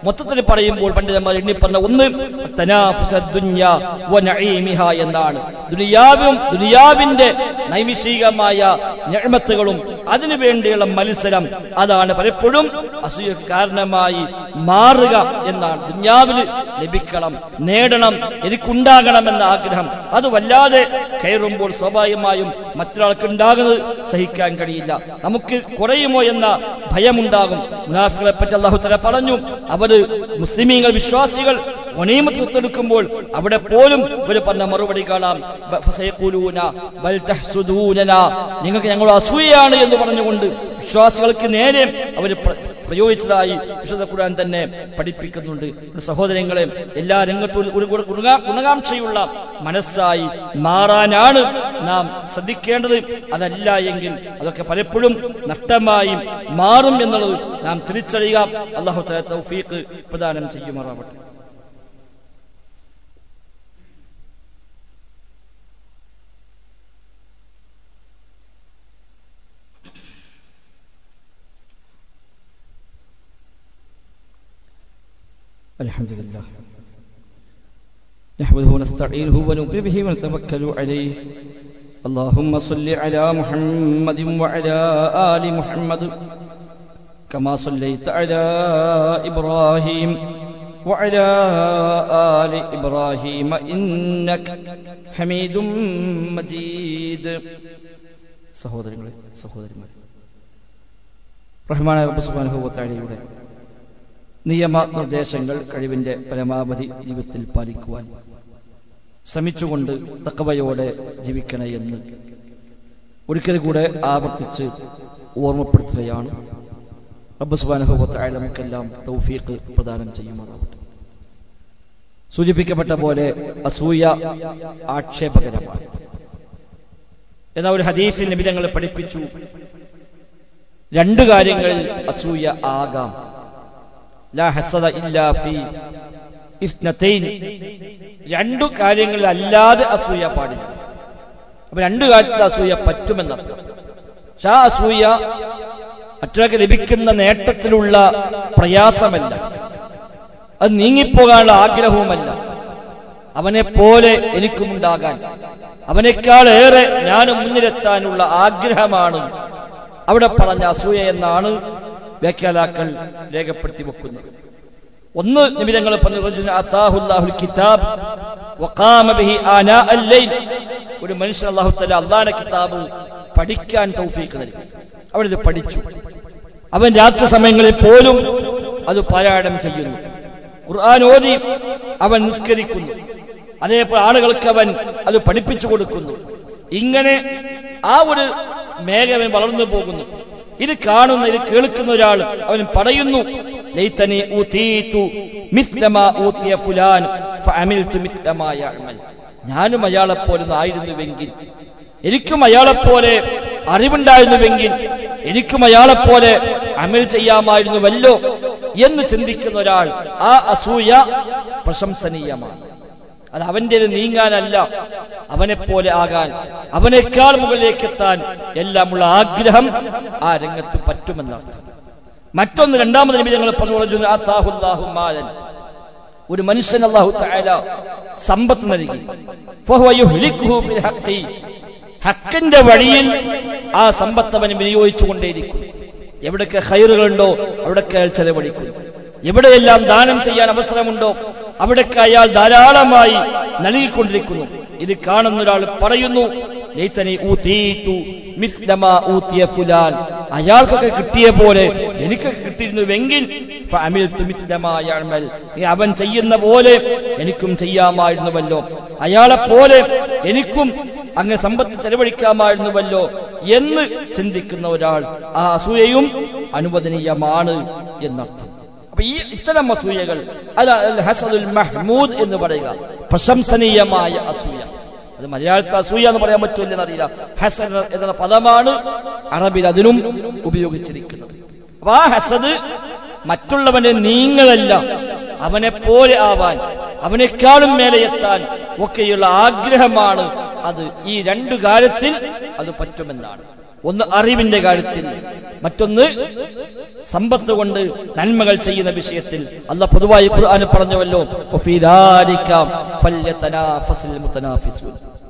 മൊത്തത്തിൽ പറയുമ്പോൾ പണ്ഡിതന്മാർ എണ്ണി പറഞ്ഞ ഒന്ന് തനാഫുസ ദുന്യ വ നഈമിഹ എന്നാണ് ദുനിയാവും ദുനിയാവിന്റെ നൈമിഷികമായ ഞമത്തുകളും അതിനു വേണ്ടിയുള്ള മത്സരം അതാണ് പലപ്പോഴും അസൂയ കാരണമായി മാറുക എന്നാണ് ദുന്യാവിൽ ലഭിക്കണം നേടണം എനിക്കുണ്ടാകണം എന്ന ആഗ്രഹം അത് വല്ലാതെ കയറുമ്പോൾ സ്വാഭാവികമായും മറ്റൊരാൾക്ക് ഉണ്ടാകുന്നത് സഹിക്കാൻ കഴിയില്ല നമുക്ക് കുറയുമോ എന്ന ഭയമുണ്ടാകും മുനാഫികളെ പറ്റി അള്ളാഹു തല പറഞ്ഞു അവര് മുസ്ലിമീങ്ങൾ വിശ്വാസികൾ ഒനീമത്ത് സ്വത്തെടുക്കുമ്പോൾ അവിടെ പോലും ഇവര് പറഞ്ഞ മറുപടി കാണാം ബ- ഫസയഖൂലൂന ബൽ തഹ്സുദൂനന. നിങ്ങൾക്ക് ഞങ്ങൾ അസൂയയാണ് എന്ന് പറഞ്ഞുകൊണ്ട് വിശ്വാസികൾക്ക് നേരെ അവർ പ്രയോഗിച്ചതായി വിശുദ്ധ ഖുർആൻ തന്നെ പഠിപ്പിക്കുന്നുണ്ട് ഒരു സഹോദരങ്ങളെ എല്ലാ രംഗത്തും ഒരു ഗുണ- ഗുണകാ- ഗുണകാംക്ഷയുള്ള മനസ്സായി മാറാനാണ് നാം ശ്രദ്ധിക്കേണ്ടത് അതല്ല എങ്കിൽ അതൊക്കെ പലപ്പോഴും നഷ്ടമായി മാറും എന്നുള്ളത് നാം തിരിച്ചറിയുക അള്ളാഹു തആല തൗഫീഖ് പ്രദാനം ചെയ്യുമാറാവട്ടെ الحمد لله نحمده ونستعينه ونؤمن به ونتوكل عليه اللهم صل على محمد وعلى آل محمد كما صليت على إبراهيم وعلى آل إبراهيم إنك حميد مجيد സഹോദരങ്ങളെ സഹോദരിമാരെ റഹ്മാൻ റബ്ബ് സുബ്ഹാനഹു വ തആലയുടെ നിയമനിർദ്ദേശങ്ങൾ കഴിവിന്റെ പരമാവധി ജീവിതത്തിൽ പാലിക്കുവാൻ ശ്രമിച്ചുകൊണ്ട് തക്കവയോടെ ജീവിക്കണേ എന്ന് ഒരിക്കൽ കൂടെ ആവർത്തിച്ച് ഓർമ്മപ്പെടുത്തുകയാണ് റബ്ബ് സുബാനുഭവത്തായ നമുക്കെല്ലാം തൗഫീഖ് പ്രദാനം ചെയ്യുമാറാവട്ടെ സൂചിപ്പിക്കപ്പെട്ട പോലെ അസൂയ ആക്ഷേപകരമാണ് എന്നാൽ ഒരു ഹദീസിൽ നിബിധങ്ങൾ പഠിപ്പിച്ചു രണ്ടു കാര്യങ്ങളിൽ അസൂയ ആകാം ലാ ഹസദ ഇല്ലാ ഫീ ഇസ്നതൈൻ രണ്ടു കാര്യങ്ങളിൽ അല്ലാതെ അസൂയ പാടില്ല അപ്പൊ രണ്ടു കാര്യത്തിൽ അസൂയ പറ്റുമെന്നർത്ഥം പക്ഷെ ആ അസൂയ മറ്റൊരാൾക്ക് ലഭിക്കുന്ന നേട്ടത്തിലുള്ള പ്രയാസമല്ല അത് നീങ്ങിപ്പോകാനുള്ള ആഗ്രഹവുമല്ല അവനെ പോലെ എനിക്കുമുണ്ടാകാൻ അവനേക്കാൾ ഏറെ ഞാനും മുന്നിലെത്താനുള്ള ആഗ്രഹമാണ് അവിടെ പറഞ്ഞ അസൂയ എന്നാണ് വ്യാഖ്യാതാക്കൾ രേഖപ്പെടുത്തി വെക്കുന്നത് ഒന്ന് നിമിതങ്ങൾ പറഞ്ഞു റജുലുൻ അതാഹുല്ലാഹുൽ കിതാബ് വഖാമ ബിഹി ആനാ അല്ലൈൽ ഒരു മനുഷ്യൻ അല്ലാഹു തആല അള്ളാഹുവിന്റെ കിതാബ് പഠിക്കാൻ തൗഫീഖ് നൽകി അവൻ ഇത് പഠിച്ചു അവൻ രാത്രി സമയങ്ങളിൽ പോലും അത് പാരായണം ചെയ്യുന്നു ഖുർആൻ ഓതി അവൻ നിസ്കരിക്കുന്നു അതേപോലെ ആളുകൾക്ക് അവൻ അത് പഠിപ്പിച്ചു കൊടുക്കുന്നു ഇങ്ങനെ ആ ഒരു മേഖല വളർന്നു പോകുന്നു ഇത് കാണുന്ന ഇത് കേൾക്കുന്ന ഒരാൾ അവൻ പറയുന്നു ലൈതനി ഊതീതു മിസ്ലമാ ഊതിയ ഫുലാൻ ഫഅമിൽതു മിസ്ലമാ യഅമൽ ഞാനും അയാളെ പോലെ ആയിരുന്നുവെങ്കിൽ എനിക്കും അയാളെ പോലെ അറിവുണ്ടായിരുന്നുവെങ്കിൽ എനിക്കും അയാളെ പോലെ അമൽ ചെയ്യാമായിരുന്നുവല്ലോ എന്ന് ചിന്തിക്കുന്ന ഒരാൾ ആ അസൂയ പ്രശംസനീയമാണ് അത് അവന്റെ നീങ്ങാനല്ല അവനെ പോലെ ആകാൻ അവനേക്കാൾ മുകളിലേക്ക് എത്താൻ എല്ലാമുള്ള ആഗ്രഹം ആ രംഗത്ത് പറ്റുമെന്നർത്ഥം മറ്റൊന്ന് രണ്ടാമത് നബി ഞങ്ങൾ പറഞ്ഞു റജുലുൻ ആതാഹുല്ലാഹു മാലൻ ഒരു മനുഷ്യൻ അല്ലാഹു തആല സമ്പത്ത് നൽകി ഫഹുവ യുഹ്ലിക്കുഹു ഫിൽ ഹഖി ഹക്കിന്റെ വഴിയിൽ ആ സമ്പത്ത് അവൻ വിനിയോഗിച്ചുകൊണ്ടേയിരിക്കും എവിടൊക്കെ ഹൈറുകളുണ്ടോ അവിടൊക്കെ അയാൾ ചെലവഴിക്കുന്നു എവിടെയെല്ലാം ദാനം ചെയ്യാൻ അവസരമുണ്ടോ അവിടൊക്കെ അയാൾ ധാരാളമായി നൽകിക്കൊണ്ടിരിക്കുന്നു ഇത് കാണുന്ന ഒരാൾ പറയുന്നു ലൈതനി ഊതീതു മിസ്ലമാ ഊതിയ ഫുലാൻ അയാൾക്കൊക്കെ കിട്ടിയ പോലെ എനിക്ക് കിട്ടിയിരുന്നുവെങ്കിൽ ഫഅമിൽതു മിസ്ലമാ യഅമൽ ഈ അവൻ ചെയ്യുന്ന പോലെ എനിക്കും ചെയ്യാമായിരുന്നുവല്ലോ അയാളെ പോലെ എനിക്കും അങ്ങ് സമ്പത്ത് ചെലവഴിക്കാമായിരുന്നുവല്ലോ എന്ന് ചിന്തിക്കുന്ന ഒരാൾ ആ അസൂയയും അനുവദനീയമാണ് എന്നർത്ഥം അപ്പൊ ഈ ഇത്തരം അസൂയകൾ അത് അൽ ഹസദുൽ മഹ്മൂദ് എന്ന് പറയുക പ്രശംസനീയമായ അസൂയ അത് മലയാളത്തെ അസൂയ എന്ന് പറയാൻ പറ്റുമല്ലെന്ന് അറിയില്ല ഹസൻ എന്ന പദമാണ് അറബിൽ അതിനും ഉപയോഗിച്ചിരിക്കുന്നത് അപ്പൊ ആ ഹസദ് മറ്റുള്ളവന്റെ നീങ്ങലല്ല അവനെ പോലെ ആവാൻ അവനേക്കാളും മേലെ എത്താൻ ഒക്കെയുള്ള ആഗ്രഹമാണ് അത് ഈ രണ്ടു കാര്യത്തിൽ അത് പറ്റുമെന്നാണ് ഒന്ന് അറിവിന്റെ കാര്യത്തിൽ മറ്റൊന്ന് സമ്പത്ത് കൊണ്ട് നന്മകൾ ചെയ്യുന്ന വിഷയത്തിൽ അല്ല പൊതുവായി ഖുർആന് പറഞ്ഞുവല്ലോ "വഫീ ദാലിക ഫല്യതനാഫസിൽ മുതനാഫിസൂൻ."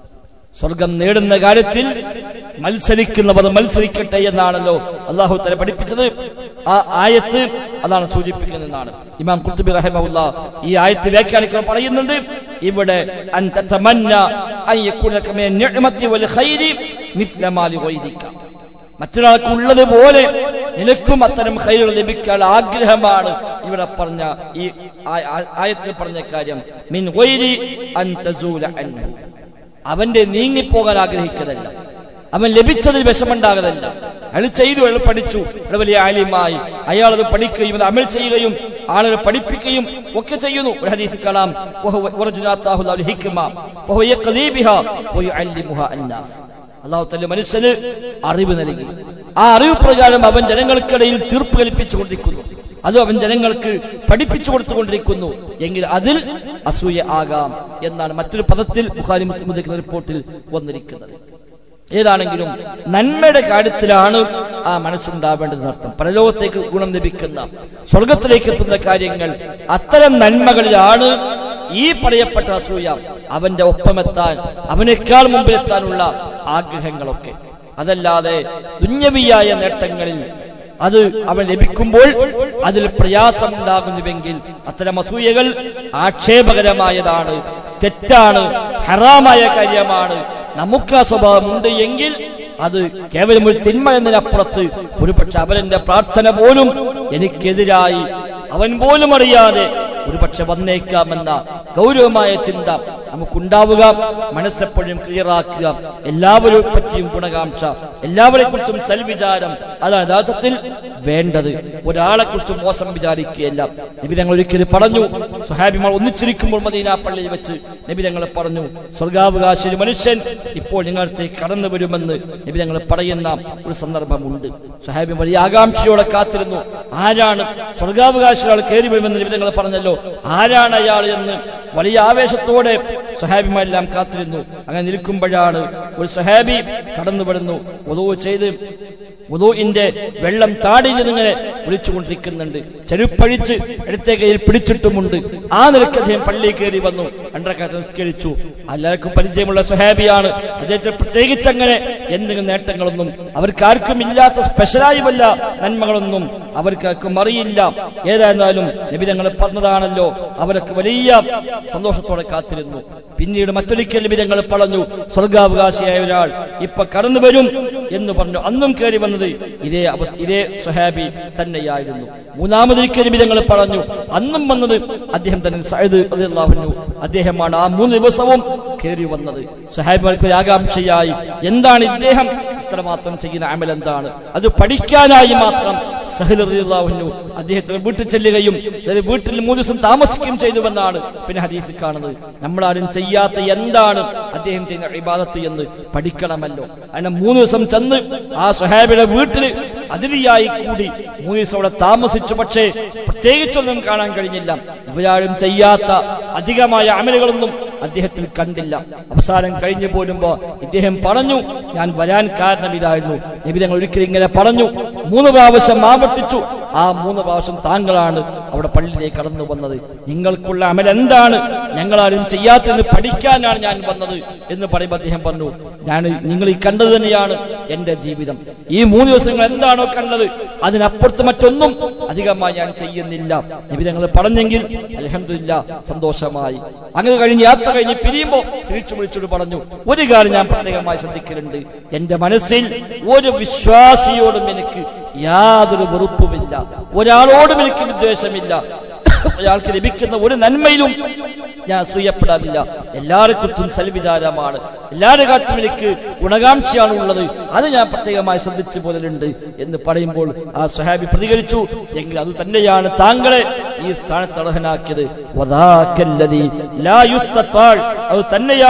സ്വർഗം നേടുന്ന കാര്യത്തിൽ മത്സരിക്കുന്നവർ മത്സരിക്കട്ടെ എന്നാണല്ലോ അള്ളാഹു തല പഠിപ്പിച്ചത് ആ ആയത്ത് അതാണ് സൂചിപ്പിക്കുന്നതെന്നാണ് ഇമാം കുർത്തുബി റഹിമഹുല്ല ഈ ആയത്ത് വ്യാഖ്യാനിക്കുമ്പോൾ പറയുന്നുണ്ട് ഇവിടെ അൻ തതമന്ന അൻ യകൂന ലക മിന നിഅമത്തി വൽ ഖൈരി മിസ്ല മാ ലിഗൈരിക മറ്റൊരാൾക്ക് ഉള്ളതുപോലെ നിനക്കും അത്തരം ഖൈറുകൾ ലഭിക്കാൻ ആഗ്രഹമാണ് ഇവിടെ പറഞ്ഞ ഈ ആ- ആ- ആയത്തിൽ പറഞ്ഞ കാര്യം മിൻ ഗൈരി അൻ തസൂല അൻഹു അവന്റെ നീങ്ങിപ്പോകാൻ ആഗ്രഹിക്കതല്ല അവൻ ലഭിച്ചതിൽ വിഷമുണ്ടാകതല്ല അയാൾ ചെയ്തു അയാൾ പഠിച്ചു അയാൾ വലിയ ആലിമായി അയാൾ അത് പഠിക്കുകയും അത് അമൽ ചെയ്യുകയും ആളുകളെ പഠിപ്പിക്കുകയും ഒക്കെ ചെയ്യുന്നു ഒരു ഹദീസിൽ കാണാം വഹുവ- വറജുനാത്താഹു ലഹു ഹിക്മ ഫഹുവ യഖ്ദീ ബിഹാ വയുഅല്ലിമുഹാ അന്നാസ് അള്ളാഹു തന്റെ മനുഷ്യന് അറിവ് നൽകി ആ അറിവ് പ്രകാരം അവൻ ജനങ്ങൾക്കിടയിൽ തീർപ്പ് കൽപ്പിച്ചുകൊണ്ടിരിക്കുന്നു അത് അവൻ ജനങ്ങൾക്ക് പഠിപ്പിച്ചു കൊടുത്തുകൊണ്ടിരിക്കുന്നു എങ്കിൽ അതിൽ അസൂയ ആകാം എന്നാണ് മറ്റൊരു പദത്തിൽ ബുഖാരി മുസ്ലിം ഉദ്ധരിക്കുന്ന റിപ്പോർട്ടിൽ വന്നിരിക്കുന്നത് ഏതാണെങ്കിലും നന്മയുടെ കാര്യത്തിലാണ് ആ മനസ്സുണ്ടാവേണ്ടത് അർത്ഥം പരലോകത്തേക്ക് ഗുണം ലഭിക്കുന്ന സ്വർഗത്തിലേക്ക് എത്തുന്ന കാര്യങ്ങൾ അത്തരം നന്മകളിലാണ് ഈ പറയപ്പെട്ട അസൂയ അവന്റെ ഒപ്പമെത്താൻ അവനേക്കാൾ മുമ്പിലെത്താനുള്ള ആഗ്രഹങ്ങളൊക്കെ അതല്ലാതെ ദുഞ്ഞവിയായ നേട്ടങ്ങളിൽ അത് അവൻ ലഭിക്കുമ്പോൾ അതിൽ പ്രയാസമുണ്ടാകുന്നുവെങ്കിൽ അത്തരം അസൂയകൾ ആക്ഷേപകരമായതാണ് തെറ്റാണ് ഹറാമായ കാര്യമാണ് നമുക്ക് ആ സ്വഭാവമുണ്ട് എങ്കിൽ അത് കേവലം ഒരു തിന്മ എന്നതിനപ്പുറത്ത് ഒരുപക്ഷെ അവനെന്റെ പ്രാർത്ഥന പോലും എനിക്കെതിരായി അവൻ പോലും അറിയാതെ ഒരുപക്ഷെ വന്നേക്കാമെന്ന ഗൗരവമായ ചിന്ത നമുക്കുണ്ടാവുക മനസ്സെപ്പോഴും ക്ലിയറാക്കുക എല്ലാവരെ പറ്റിയും ഗുണകാംക്ഷ എല്ലാവരെ കുറിച്ചും സൽവിചാരം അതാണ് യഥാർത്ഥത്തിൽ വേണ്ടത് ഒരാളെ കുറിച്ചും മോശം വിചാരിക്കുകയല്ല നബി ഞങ്ങൾ ഒരിക്കലും പറഞ്ഞു സുഹാബിമാർ ഒന്നിച്ചിരിക്കുമ്പോൾ മദീന പള്ളിയിൽ വെച്ച് നബി ഞങ്ങൾ പറഞ്ഞു സ്വർഗാവകാശി ഒരു മനുഷ്യൻ ഇപ്പോൾ നിങ്ങളടുത്തേക്ക് കടന്നു വരുമെന്ന് നബി ഞങ്ങൾ പറയുന്ന ഒരു സന്ദർഭമുണ്ട് സുഹാബി വലിയ ആകാംക്ഷയോടെ കാത്തിരുന്നു ആരാണ് സ്വർഗാവകാശി ഒരാൾ കയറി വരുമെന്ന് നബി ഞങ്ങൾ പറഞ്ഞല്ലോ ആരാണ് അയാൾ എന്ന് വലിയ ആവേശത്തോടെ സുഹാബിമാരെല്ലാം കാത്തിരുന്നു അങ്ങനെ നിൽക്കുമ്പോഴാണ് ഒരു സുഹാബി കടന്നു വരുന്നു ഒതോ ചെയ്ത് ഉദൂഇന്റെ വെള്ളം താടിയിൽ നിന്നിങ്ങനെ വിളിച്ചുകൊണ്ടിരിക്കുന്നുണ്ട് ചെരുപ്പഴിച്ച് എടുത്ത കയ്യിൽ പിടിച്ചിട്ടുമുണ്ട് ആ നിലയ്ക്ക് അദ്ദേഹം പള്ളിയിൽ കയറി വന്നു രണ്ടരക്കാലത്ത് നിസ്കരിച്ചു എല്ലാവർക്കും പരിചയമുള്ള സുഹാബിയാണ് അദ്ദേഹത്തിന് പ്രത്യേകിച്ച് അങ്ങനെ എന്തെങ്കിലും നേട്ടങ്ങളൊന്നും അവർക്ക് ആർക്കും ഇല്ലാത്ത സ്പെഷ്യലായി വല്ല നന്മകളൊന്നും അവർക്കാർക്കും അറിയില്ല ഏതായിരുന്നാലും നബി ഞങ്ങൾ പറഞ്ഞതാണല്ലോ അവരൊക്കെ വലിയ സന്തോഷത്തോടെ കാത്തിരുന്നു പിന്നീട് മറ്റൊരിക്കൽ നബി ഞങ്ങൾ പറഞ്ഞു സ്വർഗാവകാശിയായ ഒരാൾ ഇപ്പൊ കടന്നു വരും എന്ന് പറഞ്ഞു അന്നും കയറി വന്നത് ഇതേ അവസ്ഥ ഇതേ സുഹാബി തന്നെയായിരുന്നു മൂന്നാമതൊരിക്കൽ നബി ഞങ്ങൾ പറഞ്ഞു അന്നും വന്നത് അദ്ദേഹം തന്നെ സയ്യിദ് റളിയല്ലാഹു അൻഹു അദ്ദേഹമാണ് ആ മൂന്ന് ദിവസവും കയറി വന്നത് സുഹാബിമാർക്ക് ഒരു ആകാംക്ഷയായി എന്താണ് ഇദ്ദേഹം ഇത്രമാത്രം ചെയ്യുന്ന അമൽ എന്താണ് അത് പഠിക്കാനായി മാത്രം സഹൽ റളിയല്ലാഹു അദ്ദേഹത്തിന് വീട്ടിൽ ചെല്ലുകയും അതായത് വീട്ടിൽ മൂന്ന് ദിവസം താമസിക്കുകയും ചെയ്തുവെന്നാണ് പിന്നെ ഹദീസിൽ കാണുന്നത് നമ്മളാരും ചെയ്യാത്ത എന്താണ് അദ്ദേഹം ചെയ്യുന്ന ഇബാദത്ത് എന്ന് പഠിക്കണമല്ലോ അങ്ങനെ മൂന്ന് ദിവസം ചെന്ന് ആ സുഹാബിയുടെ വീട്ടിൽ അതിരിയായി കൂടി മൂന്ന് ദിവസം അവിടെ താമസിച്ചു പക്ഷേ പ്രത്യേകിച്ചൊന്നും കാണാൻ കഴിഞ്ഞില്ല ഇവരാരും ചെയ്യാത്ത അധികമായ അമലുകളൊന്നും അദ്ദേഹത്തിൽ കണ്ടില്ല അവസാനം കഴിഞ്ഞു പോരുമ്പോ ഇദ്ദേഹം പറഞ്ഞു ഞാൻ വരാൻ കാരണം ഇതായിരുന്നു നബി തങ്ങൾ ഒരിക്കലും ഇങ്ങനെ പറഞ്ഞു മൂന്ന് പ്രാവശ്യം ആവർത്തിച്ചു ആ മൂന്ന് പ്രാവശ്യം താങ്കളാണ് അവിടെ പള്ളിയിലേക്ക് കടന്നു വന്നത് നിങ്ങൾക്കുള്ള അമൽ എന്താണ് ഞങ്ങളാരും ചെയ്യാത്തത് പഠിക്കാനാണ് ഞാൻ വന്നത് എന്ന് പറയുമ്പോൾ അദ്ദേഹം പറഞ്ഞു ഞാൻ നിങ്ങൾ ഈ കണ്ടത് തന്നെയാണ് എന്റെ ജീവിതം ഈ മൂന്ന് ദിവസം നിങ്ങൾ എന്താണോ കണ്ടത് അതിനപ്പുറത്ത് മറ്റൊന്നും അധികമായി ഞാൻ ചെയ്യുന്നില്ല നബി ഞങ്ങൾ പറഞ്ഞെങ്കിൽ അലഹമില്ല സന്തോഷമായി അങ്ങനെ കഴിഞ്ഞ് യാത്ര കഴിഞ്ഞ് പിരിയുമ്പോൾ തിരിച്ചു വിളിച്ചോട് പറഞ്ഞു ഒരു കാര്യം ഞാൻ പ്രത്യേകമായി ശ്രദ്ധിക്കലുണ്ട് എന്റെ മനസ്സിൽ ഒരു വിശ്വാസിയോടും എനിക്ക് യാതൊരു വെറുപ്പുമില്ല ഒരാളോടും എനിക്ക് വിദ്വേഷമില്ല ഒരാൾക്ക് ലഭിക്കുന്ന ഒരു നന്മയിലും ഞാൻ സൂയപ്പെടാറില്ല എല്ലാരെ കുറിച്ചും സൽവിചാരമാണ് എല്ലാവരുടെ കാര്യത്തിലും എനിക്ക് ഗുണകാംക്ഷയാണ് ഉള്ളത് അത് ഞാൻ പ്രത്യേകമായി ശ്രദ്ധിച്ചു പോലുണ്ട് എന്ന് പറയുമ്പോൾ ആ സുഹാബി പ്രതികരിച്ചു എങ്കിൽ അത് തന്നെയാണ് താങ്കളെ ഈ സ്ഥാനത്ത് അർഹനാക്കിയത് വദാക്കല്ലദീ ലാ യുസ്തത്താൾ. അത് തന്നെയാണ്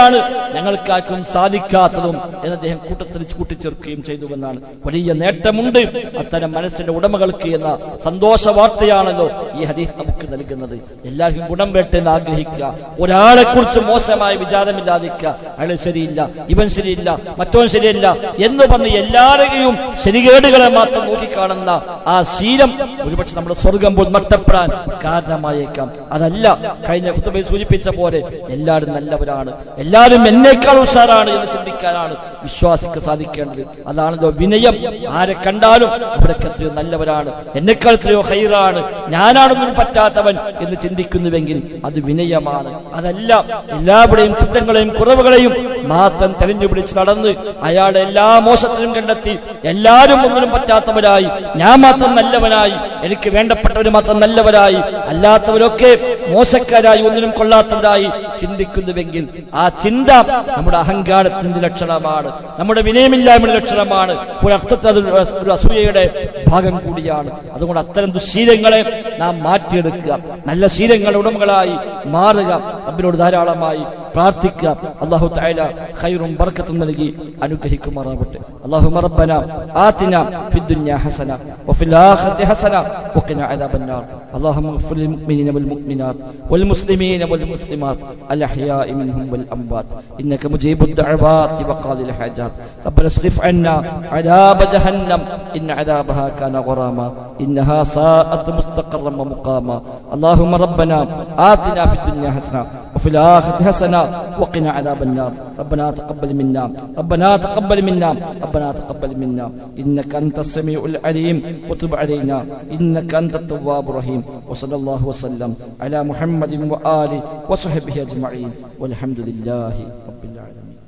ഞങ്ങൾക്കാർക്കും സാധിക്കാത്തതും എന്ന് അദ്ദേഹം കൂട്ടത്തിൽ കൂട്ടിച്ചേർക്കുകയും ചെയ്തുവെന്നാണ് വലിയ നേട്ടമുണ്ട് അത്തരം മനസ്സിന്റെ ഉടമകൾക്ക് എന്ന സന്തോഷ വാർത്തയാണല്ലോ ഈ ഹദീസ് നമുക്ക് നൽകുന്നത് എല്ലാവർക്കും ഗുണം വേട്ടെന്ന് ആഗ്രഹിക്കുക ഒരാളെ കുറിച്ച് മോശമായ വിചാരമില്ലാതിരിക്കുക അയാൾ ശരിയില്ല ഇവൻ ശരിയില്ല മറ്റവൻ ശരിയല്ല എന്ന് പറഞ്ഞ് എല്ലാവരെയും ശരികേടുകളെ മാത്രം നോക്കിക്കാണുന്ന ആ ശീലം ഒരുപക്ഷെ നമ്മുടെ സ്വർഗം പോൽ നഷ്ടപ്പെടാൻ കാരണമായേക്കാം അതല്ല കഴിഞ്ഞ കുത്തുബയിൽ സൂചിപ്പിച്ച പോലെ എല്ലാവരും നല്ലവരാണ് എല്ലാവരും എന്നേക്കാൾ ഉഷാറാണ് എന്ന് ചിന്തിക്കാനാണ് വിശ്വാസിക്ക് സാധിക്കേണ്ടത് അതാണല്ലോ വിനയം ആരെ കണ്ടാലും അവരൊക്കെ എത്രയോ നല്ലവരാണ് എന്നെക്കാൾ എത്രയോ ഹൈറാണ് ഞാനാണൊന്നും പറ്റാത്തവൻ എന്ന് ചിന്തിക്കുന്നുവെങ്കിൽ അത് വിനയമാണ് അതല്ല എല്ലാവരുടെയും കുറ്റങ്ങളെയും കുറവുകളെയും മാത്രം തെരഞ്ഞു പിടിച്ച് നടന്ന് അയാളുടെ എല്ലാ മോശത്തിനും കണ്ടെത്തി എല്ലാവരും ഒന്നിനും പറ്റാത്തവരായി ഞാൻ മാത്രം നല്ലവനായി എനിക്ക് വേണ്ടപ്പെട്ടവർ മാത്രം നല്ലവരായി അല്ലാത്തവരൊക്കെ മോശക്കാരായി ഒന്നിനും കൊള്ളാത്തവരായി ചിന്തിക്കുന്നുവെങ്കിൽ ആ ചിന്ത നമ്മുടെ അഹങ്കാരത്തിന്റെ ലക്ഷണമാണ് നമ്മുടെ വിനയമില്ലായ്മയുടെ ലക്ഷണമാണ് ഒരർത്ഥത്തിൽ അത് ഒരു അസൂയയുടെ ഭാഗം കൂടിയാണ് അതുകൊണ്ട് അത്തരം ദുശീലങ്ങളെ നാം മാറ്റിയെടുക്കുക നല്ല ശീലങ്ങളുടെ ഉടമകളായി മാറുക റബ്ബിനോട് ധാരാളമായി പ്രാർത്ഥിക്കുക അള്ളാഹു തആല ഖൈറും ബർക്കത്തും നൽകി അനുഗ്രഹിക്കുമാറാവട്ടെ അല്ലാഹുമ്മ റബ്ബന ആതിന ഫിദ് ദുനിയ ഹസന വഫിൽ ആഖിറതി ഹസന വഖിന അദാബന്നാർ اللهم اغفر للمؤمنين والمؤمنات والمسلمين والمسلمات الأحياء منهم والأموات إنك مجيب الدعوات وقاضي الحاجات ربنا اصرف عنا عذاب جهنم إن عذابها كان غراما إنها ساءت مستقرا ومقاما اللهم ربنا آتنا في الدنيا حسنة وفي الآخرة حسنة وقنا عذاب النار ربنا تقبل منا ربنا تقبل منا ربنا تقبل منا إنك أنت السميع العليم وتب علينا إنك أنت التواب الرحيم وصلى الله وسلم على محمد وآله وصحبه أجمعين والحمد لله رب العالمين